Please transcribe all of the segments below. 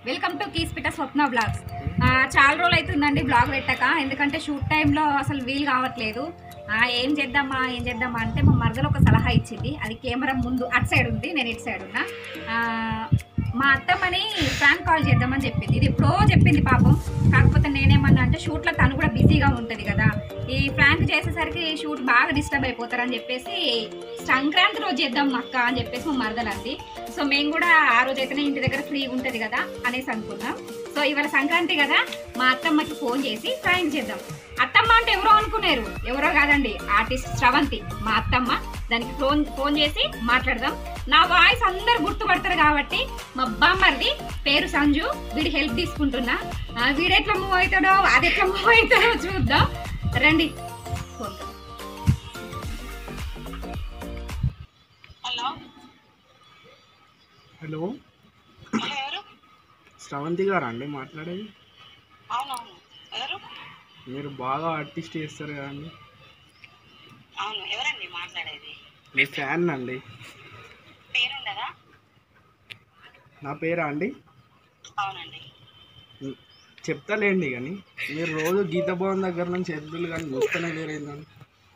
Welcome to కీస్పిట Swapna blogs ఆ, చాలా రోజులు అవుతుందండి బ్లాగ్ పెట్టక ఎందుకంటే షూట్ టైంలో అసలు వీలు కావట్లేదు ఆ, ఏం చేద్దామా ఏం చేద్దామా అంటే మా మరదలు ఒక సలహా ఇచ్చింది అది కెమెరా ముందు అటు సైడ్ ఉంది నేను ఇటు సైడ్ ఉన్నా ఆ, మా అత్తమ్మని ఫ్రాంక్ కాల్ చేద్దామని చెప్పింది ఇది ఎప్పుడో చెప్పింది పాపం కాకపోతే నేనేమన్నా అంటే షూట్లో తను కూడా బిజీగా ఉంటుంది కదా ఈ ఫ్రాంక్ చేసేసరికి షూట్ బాగా డిస్టర్బ్ అయిపోతారని చెప్పేసి సంక్రాంతి రోజు చేద్దాం అక్క అని చెప్పేసి మా మరదలు అంది సో మేము కూడా ఆ రోజు అయితేనే ఇంటి దగ్గర ఫ్రీగా ఉంటుంది కదా అనేసి అనుకున్నాం సో ఇవాళ సంక్రాంతి కదా మా అత్తమ్మకి ఫోన్ చేసి ఫ్రాంక్ చేద్దాం అత్తమ్మ అంటే ఎవరో అనుకున్నారు ఎవరో కాదండి ఆర్టిస్ట్ శ్రవంతి మా అత్తమ్మ దానికి ఫోన్ ఫోన్ చేసి మాట్లాడదాం నా వాయిస్ అందరు గుర్తుపడతారు కాబట్టి మా బామ్మర్ది పేరు సంజు వీడి హెల్ప్ తీసుకుంటున్నా ఆ, వీడు ఎట్లా మూవ్ అవుతాడో అది ఎట్లా మూవ్ అవుతాడో చూద్దాం రండి ఫోన్ హలో హలో హలో ఎవరు శ్రవంతి గారా అండి మాట్లాడేది అవునవును ఎవరు మీరు బాగా ఆర్టిస్ట్ చేస్తారు కదండి అవును ఎవరండి మాట్లాడేది మీ ఫ్యాన్ అండి పేరుండదా నా పేరా అండి అవునండి ఉం, చెప్తాలేండి కానీ మీరు రోజు గీత భవన్ దగ్గర నుంచి ఎద్దులు కానీ చూస్తూనే లేరేందండి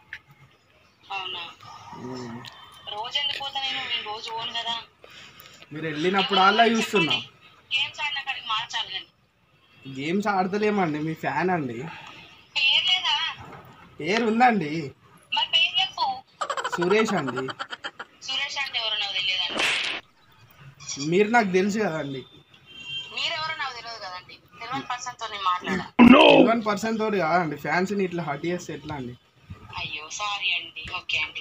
అవునా ఉం. రోజు ఎందుకు పోతా నేను నేను రోజు పోను కదా మీరు వెళ్ళినప్పుడు అలా చూస్తున్నా గేమ్స్ ఆడిన కాడికి మార్చాలి కానీ గేమ్స్ ఆడతలేమండి మీ ఫ్యాన్ అండి పేరు లేదా పేరు ఉందండి మరి పేరు చెప్పు సురేష్ అండి సురేష్ అంటే ఎవరో నాకు తెలియదండి మీరు నాకు తెలుసు కదండి మీరెవరో నాకు తెలియదు కదండి తెలియని పర్సన్ తో నేను మాట్లాడా వన్ పర్సెంట్ తోటి కాదండి ఫ్యాన్స్ని ఇట్లా హట్ చేస్తే ఎట్లా అండి అయ్యో సారీ అండి ఓకే అండి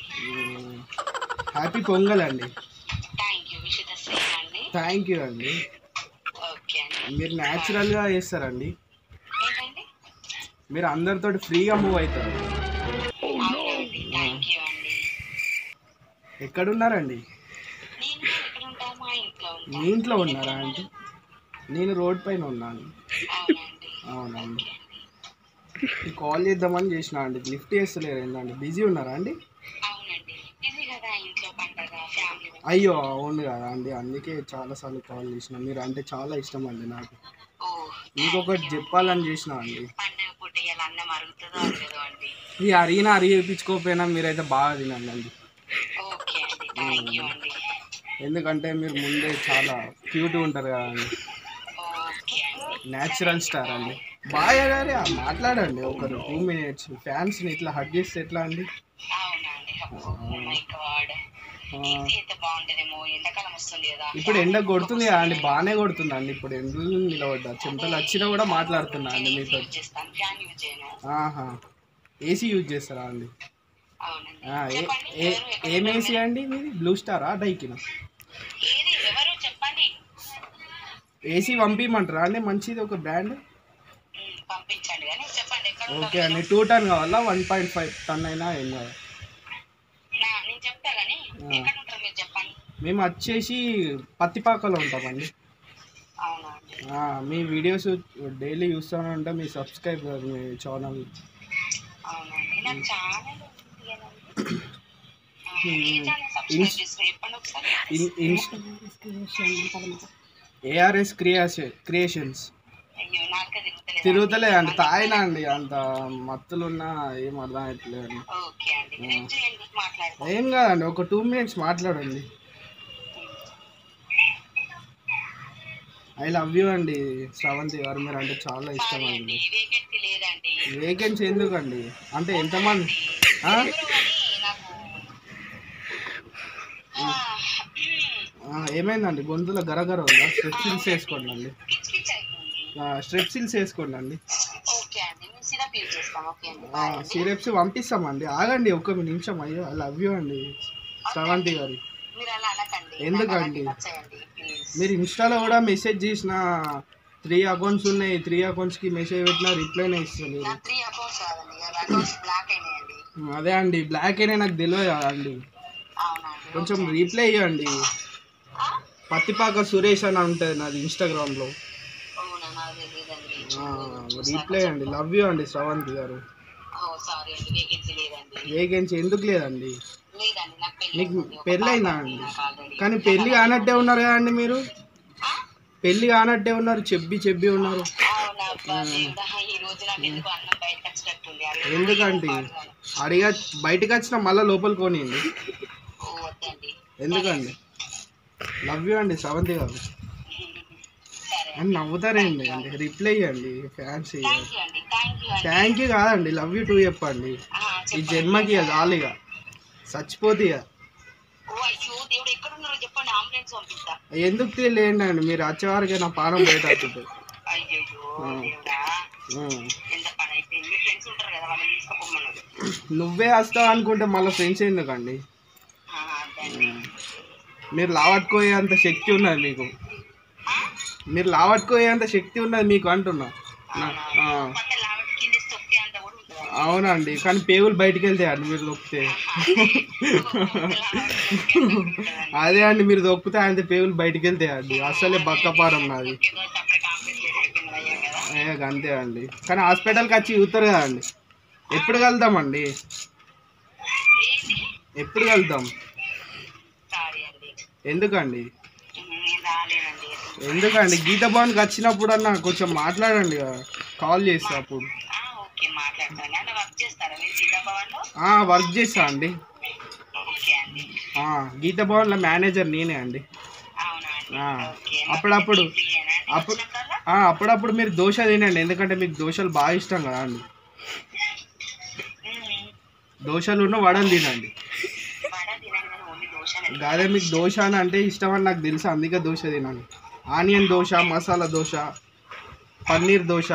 హ్యాపీ పొంగల్ అండి thank you wish the same అండి థ్యాంక్ యూ అండి ఓకే అండి మీరు న్యాచురల్గా చేస్తారండి ఏంటండి మీరు అందరితోటి ఫ్రీగా మూవ్ అవుతారు అవునండి థ్యాంక్ యూ అండి ఎక్కడున్నారండి నేను ఎక్కడ ఉంటా మా ఇంట్లో ఉంటా మీ ఇంట్లో ఉన్నారా అంటే నేను రోడ్ పైన ఉన్నాను అవునండి అవునండి ఓకే అండి ఈ కాల్ చేద్దామని చేసిన అండి లిఫ్ట్ చేస్తలేరు ఏంటండి బిజీ ఉన్నారా అండి అవునండి ఇది కదా ఇంట్లో పండగ ఫ్యామిలీ అయ్యో అవును కదా అండి అందుకే చాలాసార్లు కాల్ చేసిన మీరు అంటే చాలా ఇష్టం అండి నాకు ఓ ఇంకొకటి చెప్పాలని చేసిన అండి పండగ పూట ఇలా అన్నం అరుగుతుందో అరగదో అండి ఈ అరిగిన అరిగించుకోకపోయినా మీరైతే బాగా తినండి అండి ఓకే అండి థ్యాంక్ యూ అండి ఎందుకంటే మీరు ముందే చాలా క్యూట్గా ఉంటారు కదా అండి ఓకే అండి న్యాచురల్ స్టార్ అండి బాగా గారి ఆ మాట్లాడండి ఒకరు టూ మినిట్స్ ఫ్యాన్స్ని ఇట్లా హట్ చేస్తే ఎట్లా అండి అవునండి ఓ మై గాడ్ ఇది ఎంత బాగుంటదేమో ఎండాకాలం వస్తుంది కదా ఇప్పుడు ఎండ కొడుతుంది కదా అండి బాగానే కొడుతుంది అండి ఇప్పుడు ఎండలు నిలబడ్డా చెమటలు వచ్చినా కూడా మాట్లాడుతున్నా అండి నేను మీతో యూజ్ చేస్తాను ఫ్యాన్ యూజ్ చేయను ఆహా ఏసీ యూజ్ చేస్తారా అండి అవునండి ఆ, ఏ చెప్పండి ఏ ఎవరు ఎక్కడ ఏం ఏసీ అండి మీది బ్లూ స్టారా డైకినా ఏది ఎవరు చెప్పండి ఏసీ పంపించమంటారా అండి మంచిది ఒక బ్రాండ్ ఉమ్, పంపించండి కానీ చెప్పండి ఎక్కడ ఓకే అండి టూ టన్ కావాలా వన్ పాయింట్ ఫైవ్ టన్ అయినా ఏం కావాలి నా నేను చెప్తా కానీ ఎక్కడ ఉంటారు మీరు చెప్పండి మేము వచ్చేసి పత్తిపాకలో ఉంటామండి అవునా అండి ఆ, మీ వీడియోస్ డైలీ చూస్తూనే ఉంటా మీ సబ్స్క్రైబర్ మీ ఛానల్ అవునండి నాకు ఛానల్ ఉంది కదండి. ఆ, ఏ ఛానల్ సబ్స్క్రైబ్ చేస్తారు చెప్పండి ఒకసారి ఏఆర్ఎస్ క్రియాష క్రియేషన్స్ అయ్యో నాకే తిరుగుతలేదు తిరుగుతలేదండి తాయినా అండి అంత మత్తులున్నా ఏం అర్థం అవుతలేదండి ఓకే అండి మీరు ఏం చేయండి మాట్లాడుకో ఏం కాదండి ఒక టూ మినిట్స్ మాట్లాడండి ఐ లవ్ యూ అండి శ్రవంతి గారు మీరు అంటే చాలా ఇష్టం సారీ అండి అండి వేకెన్సీ లేదండి వేకెన్సీ ఎందుకండి అంటే ఎంతమంది ఆ? ఎవరు కానీ నాకు ఆ, ఆ, ఏమైందండి గొంతులో గరగర ఉందా స్ట్రెప్సిల్స్ వేసుకోండి అండి పిచ్ పిచ్ అవుతుంది స్ట్రెప్సిల్స్ వేసుకోండి అండి ఓకే అండి మేము సిరప్ యూజ్ చేస్తాం ఓకే అండి బాయ్ అండి సిరప్స్ పంపిస్తామండి ఆగండి ఒక్క నిమిషం అయ్యో ఐ లవ్ యూ అండి శ్రవంతి గారి మీరు అలా అనకండి ఎందుకండి? నాకు అలాంటివి నచ్చయండి ప్లీజ్ మీరు ఇన్స్టాలో కూడా మెసేజ్ చేసిన త్రీ అకౌంట్స్ ఉన్నాయి త్రీ అకౌంట్స్కి మెసేజ్ పెట్టినా రిప్లైనే ఇస్తలేదు నా త్రీ అకౌంట్స్ కాదండి అవి అకౌంట్స్ బ్లాక్ అయినాయండి అదే అండి బ్లాక్ అయినా నాకు తెలియదు కదా అండి అవునండి కొంచెం రీప్లై ఇవ్వండి ఆ? పత్తిపాక సురేష్ అని ఉంటుంది నాది ఇన్స్టాగ్రామ్లో అవునా నాకు తెలియదండి రీప్లై అండి లవ్ యూ అండి శ్రవంతి గారు ఓ సారీ అండి వేకెన్సీ లేదండి వేకెన్సీ ఎందుకు లేదండి లేదండి నాకు పెళ్ళి మీకు అయిందండి. ఒక పెళ్ళి పాప అయిందా ఉంది అండి నాకు already. కానీ పెళ్ళి కానట్టే ఉన్నారు కదండి మీరు ఆ? పెళ్లి కానట్టే ఉన్నారు చెప్పి చెప్పి ఉన్నారు అవునబ్బా దేవుడా ఈ రోజు నాకు ఎందుకు అన్నం బయటకు వచ్చినట్టుంది అదే ఎందుకంటే అడిగా బయటకు వచ్చిన మళ్ళీ లోపలికి కొనియండి ఓ వద్దండి ఎందుకండి లవ్ యూ అండి సెవెంత్ గారు సరే అని నవ్వుతారేండి అండి రిప్లై ఇవ్వండి ఫ్యాన్స్ థ్యాంక్ యూ అండి థ్యాంక్ యూ అండి థ్యాంక్ యూ కాదండి లవ్ యూ టూ చెప్పండి ఆ, ఈ చెప్పండి. జన్మకి ఇక చాలు ఇక చచ్చిపోతే ఇక ఓ అయ్యో దేవుడు ఎక్కడ ఉన్నారో చెప్పండి అంబులెన్స్ పంపిస్తా ఎందుకు తెలియండి అండి మీరు వచ్చేవారికి నా పానం బయటవుతుంది అయ్యో దేవుడా ఎంత పని అయిపోయింది మీ ఫ్రెండ్స్ ఉంటారు కదా వాళ్ళని తీసుకుపోమన్నారు నువ్వే వస్తావు అనుకుంటే మళ్ళీ ఫ్రెండ్స్ ఎందుకండి ఆ, అదండి మీరు లావట్టుకోయేంత శక్తి ఉన్నది మీకు మీరు లావట్టుకోయేంత శక్తి ఉన్నది మీకు అంటున్నా నా- ఆ, పక్క లావట్ కింద తొక్కే అంత కూడా ఉంటుంది అవునండి కానీ పేగులు బయటికి వెళ్తాయండి మీరు దొక్కితే అదే అండి మీరు దొక్కితే అంతే పేగులు బయటికి వెళ్తాయండి అసలే బక్కపారం నాది అప్పుడే కాంప్లీట్ చేసేపోయింది అయ్యాం కదా ఏ, అంతే అండి కానీ హాస్పిటల్కి వచ్చి చూస్తారు కదండి ఎప్పుడు వెళ్తామండి ఏంటి ఎప్పుడు వెళ్తాం సారీ అండి ఎందుకండి నేను రాలేనండి ఎందుకండి గీత భవన్కి వచ్చినప్పుడు అన్న కొంచెం మాట్లాడండి కదా. కాల్ చేస్తా అప్పుడు ఆ, ఓకే మాట్లాడతాను అంటే వర్క్ చేస్తారా మీరు సీతాభవన్లో ఆ, వర్క్ చేస్తా అండి ఓకే అండి ఆ, గీత భవన్లో మేనేజర్ నేనే అండి అవునా అండి ఆ, ఓకే అప్పుడప్పుడు ఫ్రీయేనా అండి అప్పుడు వచ్చినప్పుడల్లా? ఆ, అప్పుడప్పుడు మీరు దోశ తినండి ఎందుకంటే మీకు దోశలు బాగా ఇష్టం కదా అండి మ్మ్. దోశలు వడలు తినండి వడ తినను కానీ ఓన్లీ దోశనే అదే మీకు దోశ అని అంటే ఇష్టం అని నాకు తెలుసు అందుకే దోశ తినండి ఆనియన్ దోశ మసాలా దోశ పన్నీర్ దోశ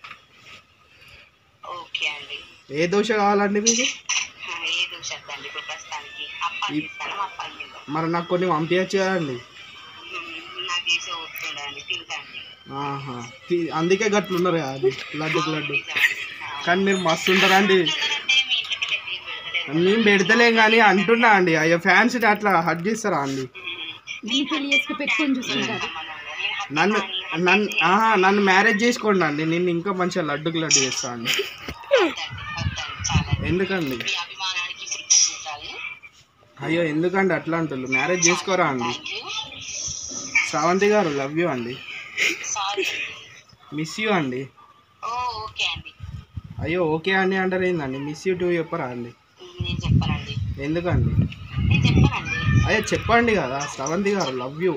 ఓకే అండి ఏ దోశ కావాలండి మీకు ఆ, ఏ దోశ వద్దండి ఇప్పుడు ప్రస్తుతానికి అప్పాలు ఇస్తాను అప్పాలు తిందాం మరి నాకు కొన్ని పంపించచ్చు కదండి మ్మ్. నాకు చేసే వస్తుందండి తింటాండి ఆహా తి- అందుకే గట్లు ఉన్నారు కదండి లడ్డుకు లడ్డు నిజమండి. ఆ. కానీ మీరు మస్తు ఉంటారండి అంటే మీ ఇంటికి వెళ్ళి తీసి పెడతలేదు మేము పెడతలేం కానీ అంటున్నా అండి అయ్యో ఫ్యాన్స్ అట్లా హట్ చేస్తారా అండి నేను పెళ్లి చేసుకు పెట్టుకొని చూసుకుంటారు నన్ను నన్ను ఆహా, నన్ను మ్యారేజ్ చేసుకోండి అండి నేను ఇంకా మంచిగా లడ్డుకు లడ్డు చేస్తా అండి చాలా ఎందుకండి మీ అభిమానానికి కృతజ్ఞతలు అయ్యో ఎందుకండి అట్లా అంటున్నారు మ్యారేజ్ చేసుకోరా అండి thank you Shravanthi garu love you అండి సారీ అండి మిస్ యూ అండి ఓ ఓకే అండి అయ్యో ఓకే అండి అంటారు ఏందండి మిస్ యూ టూ చెప్పరా అండి నేను చెప్పానండి ఎందుకండి నేను చెప్పానండి అయ్యో చెప్పండి కదా శ్రవంతి గారు లవ్ యూ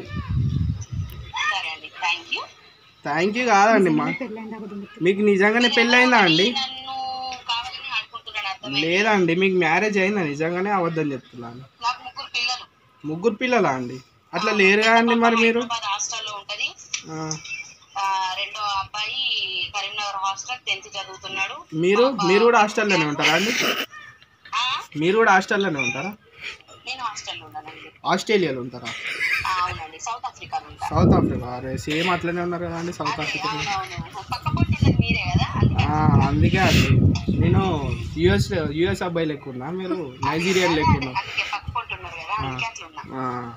సరే అండి థ్యాంక్ యూ థ్యాంక్ యూ కాదండి మా మీకు నిజంగానే పెళ్ళయిందా అండి నన్ను కావాలని ఆడుకుంటున్నాను అర్థం లేదండి మీకు మ్యారేజ్ అయిందా నిజంగానే అబద్ధం చెప్తున్నాను నాకు ముగ్గురు పిల్లలు ముగ్గురు పిల్లలా అండి అట్లా లేరు కదండి మరి మీరు హైదరాబాద్ హాస్టల్లో ఉంటది ఆ, ఆ, రెండో అబ్బాయి కరీంనగర్ హాస్టల్ టెన్త్ చదువుతున్నాడు మీరు మీరు కూడా హాస్టల్లోనే ఉంటారా అండి ఆ, మీరు కూడా హాస్టల్లోనే ఉంటారా నేను హాస్టల్లో ఉన్నానండి ఆస్ట్రేలియాలో ఉంటారా ఆ, అవునండి సౌత్ ఆఫ్రికాలో ఉంటాను సౌత్ ఆఫ్రికా అరే సేమ్ అట్లనే ఉన్నారు కదండి సౌత్ ఆఫ్రికా అవునవును పక్క పొట్టి మీరే కదా అందుకే ఆ, అందుకే అండి నేను యుఎస్ యుఎస్ అబ్బాయి లెక్క ఉన్నా మీరు నైజీరియా లెక్క ఉన్నా అందుకే పక్క పొట్టి ఉన్నారు కదా అందుకే అట్లా ఉన్నా ఆ.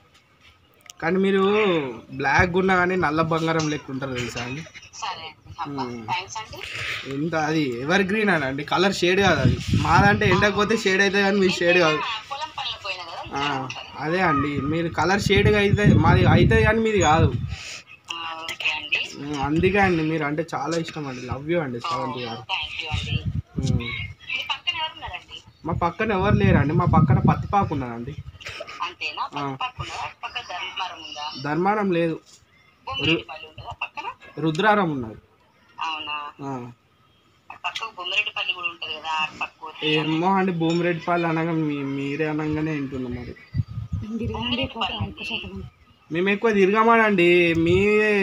కానీ మీరు బ్లాక్ ఉన్నా కానీ నల్ల బంగారం లెక్క ఉంటారు తెలుసా అండి సరే అండి అబ్బా థ్యాంక్స్ అండి ఎంత అది ఎవర్ గ్రీన్ అని అండి కలర్ షేడ్ కాదు అది మాదంటే ఎండకపోతే షేడ్ అయితే కానీ మీ షేడ్ కాదు ఆ, పొలం పనులకు పోయినా కదా ఆ, ఇట్లా ఉంటది. అదే అండి మీరు కలర్ షేడ్గా అయితే మాది అవుతుంది కానీ మీది కాదు ఆ, ఓకే అండి ఉమ్, అందుకే అండి మీరు అంటే చాలా ఇష్టం అండి లవ్ యూ అండి శ్రవంతి గారు థ్యాంక్ యూ అండి ఉమ్. మీ పక్కన ఎవరు ఉన్నారండి మా పక్కన ఎవరు లేరండి మా పక్కన పత్తిపాకు ఉన్నదండి అంతేనా పక్క పక్క ఉన్నదా పక్క ధర్మవరం ఉందా ధర్మారం లేదు బొమ్మిరెడ్డిపల్లి ఉంటుందా పక్కన రుద్రారం ఉన్నది అవునా ఆ. పక్కకు బొమ్మిరెడ్డిపల్లి కూడా ఉంటది కదా ఆ పక్క పోతే. ఏమో అండి భూమిరెడ్డిపల్లి అనగా మీ మీరే అనగానే వింటున్నాం మరి బొమ్మిరెడ్డిపల్లి అండి. మేము ఎక్కువ తిరగమానండి మీ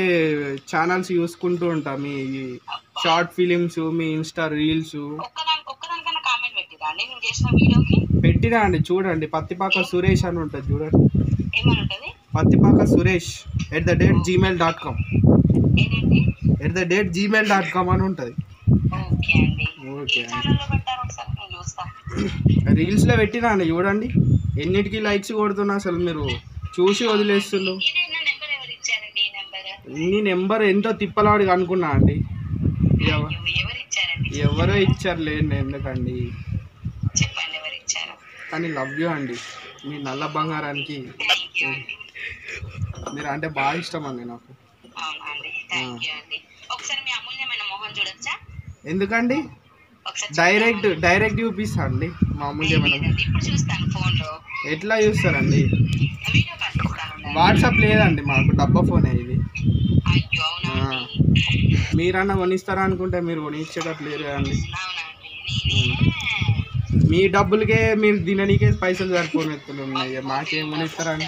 ఛానల్స్ చూసుకుంటూ ఉంటాం మీ షార్ట్ ఫిలిమ్స్ మీ ఇన్స్టా రీల్స్ ఒక్కదానికి ఒక్కదానికన్నా కామెంట్ పెట్టిరా అండి నేను చేసిన వీడియోకి పెట్టినా అండి చూడండి పత్తిపాక సురేష్ అని ఉంటుంది చూడండి ఏమని ఉంటది Pattipaka Suresh at the rate Gmail dot com ఏంటండి at the rate Gmail dot com అని ఉంటుంది ఓకే అండి ఓకే ఏ ఛానల్లో పెట్టారు ఒకసారి నేను చూస్తా రీల్స్లో పెట్టినా అండి చూడండి ఎన్నిటికి లైక్స్ కొడుతున్నా అసలు మీరు చూసి వదిలేస్తుండ్రు ఇదే నా నెంబర్ ఎవరు ఇచ్చారండి ఈ నెంబర్ నీ నెంబర్ ఎంతో తిప్పలాడిగా అనుకున్నా అండి ఎవ- ఎవరు ఇచ్చారండి ఎవరో ఇచ్చారు లేండి ఎందుకండి చెప్పండి ఎవరు ఇచ్చారు కానీ లవ్ యూ అండి మీ నల్ల బంగారానికి థ్యాంక్ యూ అండి మీరు అంటే బాగా ఇష్టం అండి నాకు అవునా అండి థ్యాంక్ యూ అండి ఒకసారి మీ అమూల్యమైన మొహం చూడొచ్చా ఎందుకండి ఒకసారి డైరెక్ట్ డైరెక్ట్ చూపిస్తా అండి మామూలుగా మనం లేదండి ఇప్పుడు చూస్తాను ఫోన్ లో ఎట్లా చూస్తారండి వీడియో కాల్ చేస్తాను వాట్సాప్ లేదండి మాకు డబ్బా ఫోనే ఇది అయ్యో అవునా ఆ. అండి మీరన్నా కొనిస్తారా అనుకుంటే మీరు కొనిచ్చేటట్టు లేరు కదండి అవునండి నేనే మీ డబ్బులకే మీరు తిననీకే పైసలు సరిపోని ఎత్తులు ఉన్నాయి మాకేం కొనిస్తారని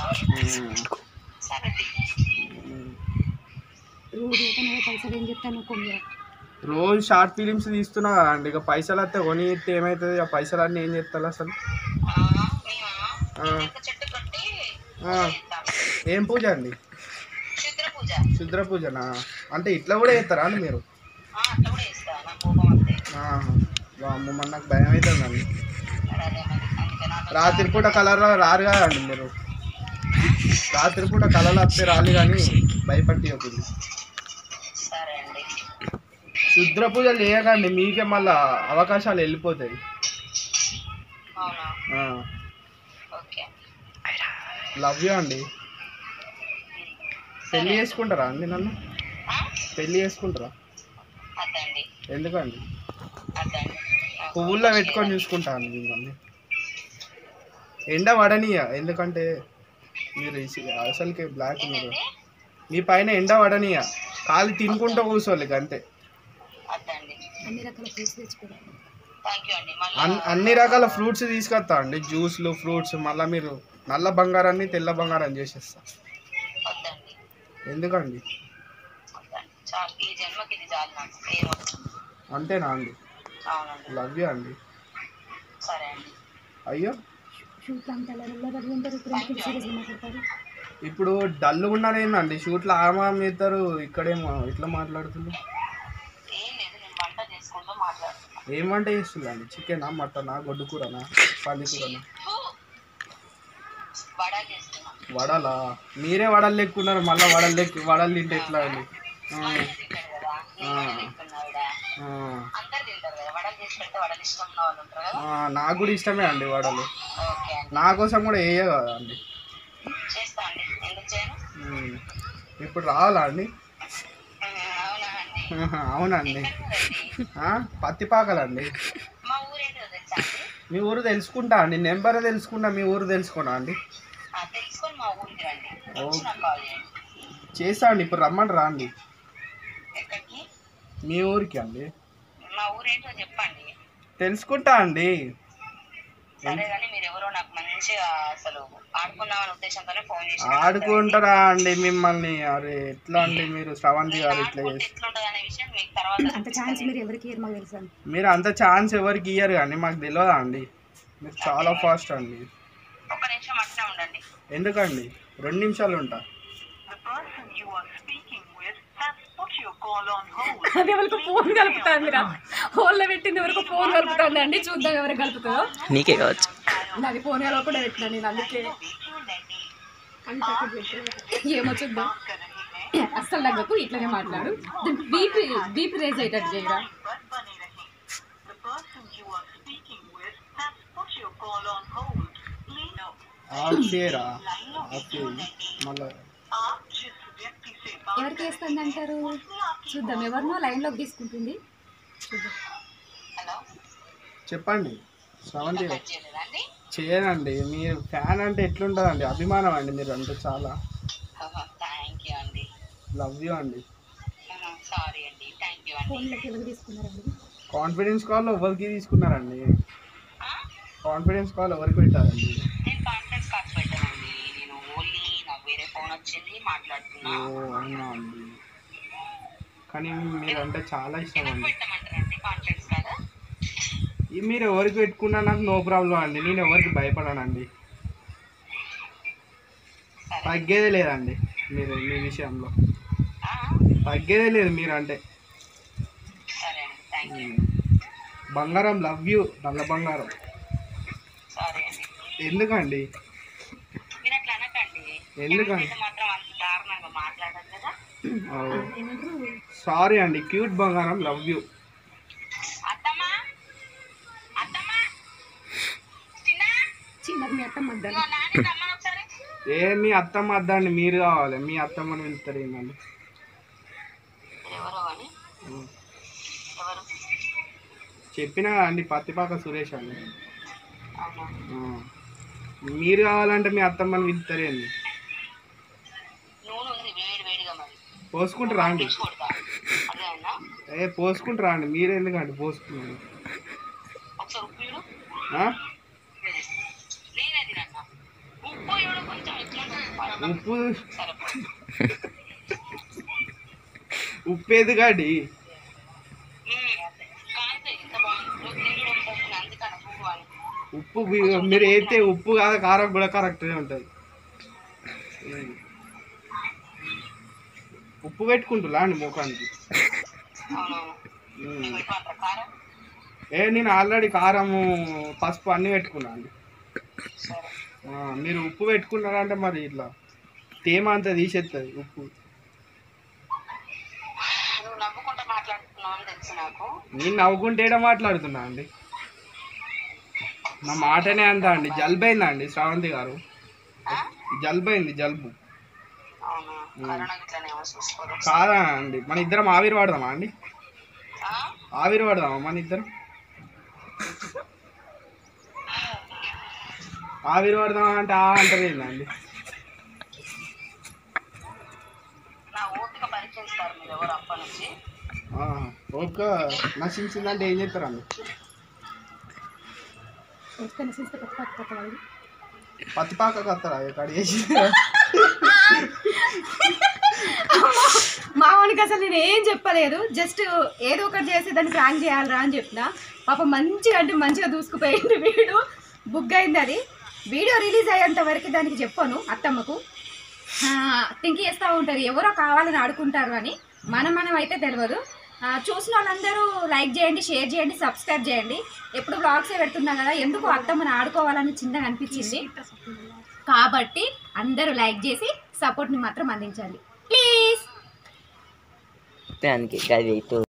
సరే రోజు ఓపెన్ అయ్యే పైసలు ఏం చెప్తాను కొన్ని రోజు షార్ట్ ఫిలిమ్స్ తీస్తున్నా కదండి ఇక పైసలు వస్తే కొని ఇస్తే ఏమవుతుంది ఆ పైసలు అన్నీ ఏం చేస్తారు అసలు ఆ. చెట్టు కట్టి ఆ, ఏం పూజ అండి క్షుద్ర పూజ శుద్ర పూజనా అంటే ఇట్లా కూడా చేస్తారా అండి మీరు ఆ, అట్లా కూడా ఇస్తా నా కోపం అంతే ఆహా. వామ్మో, మరి నాకు భయం అవుతుందండి మరి అదే మరి అందుకే నాకు రాత్రిపూట కలర్ రారు కదండి మీరు రాత్రిపూట కలర్ వస్తే రాలి కానీ భయపట్టి ఒకటి సరే అండి శుద్ర పూజలు చేయకండి మీకే మళ్ళా అవకాశాలు వెళ్ళిపోతాయి అవునా ఆ, ఓకే లవ్ యూ అండి పెళ్ళి చేసుకుంటారా అండి నన్ను ఆ? పెళ్ళి చేసుకుంటారా అదండి ఎందుకండి అదండి పువ్వుల్లో పెట్టుకొని చూసుకుంటా అండి మిమ్మల్ని ఎండ పడనీయ ఎందుకంటే మీరు ఇసి- అసలుకి బ్లాక్ మీరు మీ పైన ఎండ పడనీయ కాలు తినుకుంటూ కూర్చోవాలి అంతే అదండి అన్ని రకాల ఫ్రూట్స్ తెచ్చుకోవడం థ్యాంక్ యూ అండి మళ్ళీ అన్- అన్ని రకాల ఫ్రూట్స్ తీసుకొస్తా అండి జ్యూస్లు ఫ్రూట్స్ మళ్ళీ మీరు నల్ల బంగారాన్ని తెల్ల బంగారం చేసేస్తా వద్దండి ఎందుకండి వద్దండి చాలు ఈ జన్మకి ఇది చాలు నాకు ఏమొద్దు అంతేనా అండి అవునండి లవ్ యూ అండి సరే అండి అయ్యో షూట్ అంతా ఎలా ఉంటారు ఇప్పుడు ఎందుకు సీరియస్గా మాట్లాడతారు ఇప్పుడు డల్ ఉన్నారేందండి షూట్లో ఆమాం చేస్తారు ఇక్కడేమో ఇట్లా మాట్లాడుతున్నారు ఏం లేదు నేను వంట చేసుకుంటూ మాట్లాడుతున్నా ఏం వంట చేస్తుందండి చికెనా మటనా గొడ్డు కూరనా పల్లి కూరనా వడ చేస్తున్నా వడలా మీరే వడలు లెక్కున్నారు మళ్ళీ వడలు లెక్కి వడలు తింటే ఎట్లా అండి ఆ, తింటారు కదా నేను తింటున్నా విడ ఆ, అందరు తింటారు కదా వడలు చేసి పెడితే వడలు ఇష్టం ఉన్న వాళ్ళు ఉంటారు కదా ఆ, నాకు కూడా ఇష్టమే అండి వడలు ఓకే అండి నా కోసం కూడా వేయ కదా అండి చేస్తా అండి ఎందుకు చేయను ఉమ్. ఇప్పుడు రావాలా అండి ఆ, అవునా అండి ఆహా, అవునండి ఎక్కడున్నారండి? ఆ, పత్తిపాకలండి మా ఊరేంటో తెలుసా అండి మీ ఊరు తెలుసుకుంటా అండి నెంబర్ తెలుసుకుంటా మీ ఊరు తెలుసుకోనా అండి ఆ, తెలుసుకొని మా ఊరికి రండి వచ్చి నాకు కాల్ చేయండి చేస్తా అండి ఇప్పుడు రమ్మండి రా అండి ఎక్కడికి మీ ఊరికి అండి మా ఊరేంటో చెప్పండి తెలుసుకుంటా అండి సరే కానీ మీరు ఎవరో నాకు మంచిగా అసలు ఆడుకుందామనే ఉద్దేశంతోనే ఫోన్ చేసి ఆడుకుంటారా అండి మిమ్మల్ని అరే ఎట్లా అండి మీరు శ్రవంతి గారు ఇట్లా చేసి ఎట్లుంటది అనే విషయం మీకు తర్వాత అంత ఛాన్స్ మీరు ఎవరికి ఇయ్యరు మాకు తెలుసు మీరు అంత ఛాన్స్ ఎవరికి ఇయ్యరు కానీ మాకు తెలియదా అండి మీరు చాలా ఫాస్ట్ అండి ఒక్క నిమిషం అట్లా ఉండండి ఎందుకండి రెండు నిమిషాలు ఉంటా అది ఎవరికి ఫోన్ కలుపుతాను మీరు హోల్లో పెట్టింది ఎవరికి ఫోన్ కలుపుతుంది అండి చూద్దాం ఎవరికి కలుపుతుందో నీకే కావచ్చు నాది ఫోన్ కలవకుండా పెట్టినా నేను అందుకే ఏమో చూద్దాం అస్సలు తగ్గకు ఇట్లనే మాట్లాడు బీపీ బీపీ రేజ్ అయ్యేటట్టు చేయరా ఆఫ్ చేయరా ఆఫ్ చేయి మళ్ళా ఎవరికి వేస్తుంది అంటారు చూద్దాం ఎవరినో లైన్లోకి తీసుకుంటుంది చూద్దాం హలో చెప్పండి శ్రవంతి గారు కట్ చేయలేదండి చేయనండి మీరు ఫ్యాన్ అంటే ఎట్లుంటుందండి అభిమానం అండి మీరు అంటే చాలా థ్యాంక్ యూ అండి లవ్ యూ అండి సారీ అండి థ్యాంక్ యూ అండి ఫోన్లోకి ఎవరు తీసుకున్నారండి కాన్ఫిడెన్స్ కాల్ ఎవరికి తీసుకున్నారండి ఆ? కాన్ఫిడెన్స్ కాల్ ఎవరికి పెట్టారండి నేను కాన్ఫరెన్స్ కార్డ్ పెట్టానండి నేను ఓన్లీ నాకు వేరే ఫోన్ వచ్చింది ఓ మాట్లాడుతున్నా అవునా అండి కానీ మీరు అంటే చాలా ఇష్టం ఎవరికి అండి పెట్టమంటారండి కాన్ఫరెన్స్ కార్డ్ ఈ మీరు ఎవరికి పెట్టుకున్నా నాకు నో ప్రాబ్లం అండి నేను ఎవరికి భయపడనండి సరే తగ్గేదే లేదండి మీరు మీ విషయంలో ఆ? తగ్గేదే లేదు మీరు అంటే సరే అండి థ్యాంక్ యూ బంగారం లవ్ యూ నల్ల బంగారం సారీ అండి ఎందుకండి మీరు అట్లా అనకండి ఎందుకండి అయితే మాత్రం అంత దారుణంగా మాట్లాడదు కదా సారీ అండి క్యూట్ బంగారం లవ్ యూ అత్తమ్మా అత్తమ్మా చిన్న చిన్నది మీ అత్త మధ్య నాని రమ్మని ఒకసారి ఏ మీ అత్తమ్మ అద్దండి మీరు కావాలి మీ అత్తమ్మని పిలుస్తారు ఏంటండి ఎవరో అని ఉమ్. ఎవరు చెప్పినా అండి పత్తిపాక సురేష్ అండి అవునా ఆ. మీరు కావాలంటే మీ అత్తమ్మని పిలుస్తారేంది నూనె ఉంది వేడి వేడిగా మరి పోసుకుంటారా అండి తీసి కొడతా అదే అన్నా ఏ పోసుకుంటారా అండి మీరు ఎందుకండి పోసుకున్నారు ఒకసారి ఉప్పు ఇవ్వడు ఆ? నేనే తినన్నా ఉప్పు ఇవ్వడు కొంచెం ఎట్లా ఉప్పు సరే పో. ఉప్పు ఎందుకండి మ్మ్. కాంతే ఇంత బాగుంది నువ్వు తిండి ఒకసారి అందుకన్నా పువ్వు అని ఉప్పు మీ- మీరు వేస్తే ఉప్పు కాదు కారం కూడా కరెక్ట్గా ఉంటుంది ఉప్పు పెట్టుకుంటులా అండి ముఖానికి అవునవును ఉమ్. నీకు ఇవ్వమంటారా కారం ఏ నేను ఆల్రెడీ కారము పసుపు అన్నీ పెట్టుకున్నా అండి సరే ఆ, మీరు ఉప్పు పెట్టుకున్నారంటే మరి ఇట్లా తేమ అంతా తీసేస్తుంది ఉప్పు నువ్వు నవ్వుకుంటా మాట్లాడుతున్నావు అని తెలుసు నాకు నేను నవ్వుకుంటేనే మాట్లాడుతున్నా అండి నా మాటనే అంత అండి జలుబైందా అండి శ్రావంతి గారు ఆ? జలుబైంది జలుబు అవునా కరోనా గిట్లనే ఏమో చూసుకోరు కాదా అండి మన ఇద్దరం ఆవిరి పడదామా అండి ఆ? ఆవిరి పడదామా మన ఇద్దరం ఆవిరి పడదామా అంటే ఆ అంటారు ఏందండి నా ఓపిక పరీక్షిస్తారు మీరు ఎవరు అప్పటి నుంచి ఆ, ఓక నశించిందంటే ఏం చేస్తారండి పత్తిపాక కత్తరా ఇక్కడ చేసి మావానికి అసలు నేను ఏం చెప్పలేదు జస్ట్ ఏదో ఒకటి చేసి దాన్ని ప్రాంక్ చేయాలరా అని చెప్పిన పాప మంచిగా అంటే మంచిగా దూసుకుపోయింది వీడు బుక్ అయింది అది వీడియో రిలీజ్ అయ్యేంత వరకు దానికి చెప్పాను అత్తమ్మకు థింక్ చేస్తూ ఉంటుంది ఎవరో కావాలని ఆడుకుంటారు అని మనం మనం అయితే తెలియదు ఆ, చూసిన వాళ్ళందరూ లైక్ చేయండి షేర్ చేయండి సబ్స్క్రైబ్ చేయండి ఎప్పుడు బ్లాగ్సే పెడుతున్నా కదా ఎందుకు అత్తమ్మని ఆడుకోవాలని చిన్నగా అనిపించింది కాబట్టి అందరూ లైక్ చేసి సపోర్ట్ని మాత్రం అందించాలి ప్లీజ్ దానికి గది